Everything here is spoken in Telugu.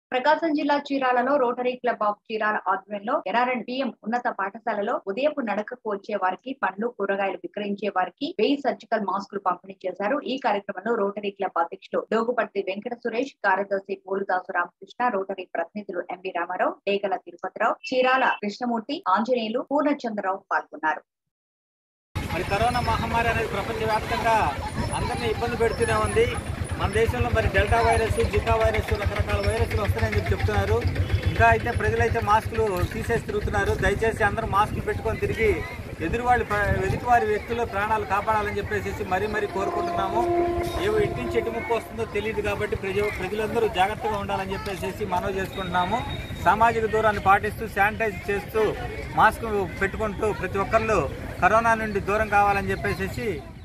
ప్రకాశం జిల్లా చీరాలలో రోటరీ క్లబ్ ఆఫ్ చీరాల ఆధ్వర్యంలో ఎన్ఆర్ఎన్ పిఎం ఉన్నత పాఠశాలలో ఉదయపు నడకకు వచ్చే వారికి పండ్లు కూరగాయలు విక్రయించే వారికి వెయ్యి సర్జికల్ మాస్కులు పంపిణీ చేశారు ఈ కార్యక్రమంలో రోటరీ క్లబ్ అధ్యక్షులు డోగుపర్తి వెంకట సురేష్ కార్యదర్శి పోలుదాసు రామకృష్ణ రోటరీ ప్రతినిధులు ఎంవి రామారావు డేగల తిరుపతిరావు చీరాల కృష్ణమూర్తి ఆంజనేయులు పూర్ణచంద్రరావు పాల్గొన్నారు మరి కరోనా మహమ్మారి అనేది ప్రపంచవ్యాప్తంగా అందరినీ ఇబ్బంది పెడుతూనే ఉంది మన దేశంలో మరి డెల్టా వైరస్ జికా వైరస్ రకరకాల వైరస్లు వస్తున్నాయని చెప్పి చెప్తున్నారు ఇంకా అయితే ప్రజలైతే మాస్కులు తీసేసి తిరుగుతున్నారు దయచేసి అందరూ మాస్కులు పెట్టుకొని తిరిగి ఎదురువాళ్ళు ఎదుటివారి వ్యక్తులు ప్రాణాలు కాపాడాలని చెప్పేసి మరీ మరీ కోరుకుంటున్నాము ఏవో ఎటు నుంచి ఎటు ముప్పు వస్తుందో తెలియదు కాబట్టి ప్రజ ప్రజలందరూ జాగ్రత్తగా ఉండాలని చెప్పేసి మనవి చేసుకుంటున్నాము సామాజిక దూరాన్ని పాటిస్తూ శానిటైజ్ చేస్తూ మాస్క్ పెట్టుకుంటూ ప్రతి ఒక్కళ్ళు కరోనా నుండి దూరం కావాలని చెప్పేసి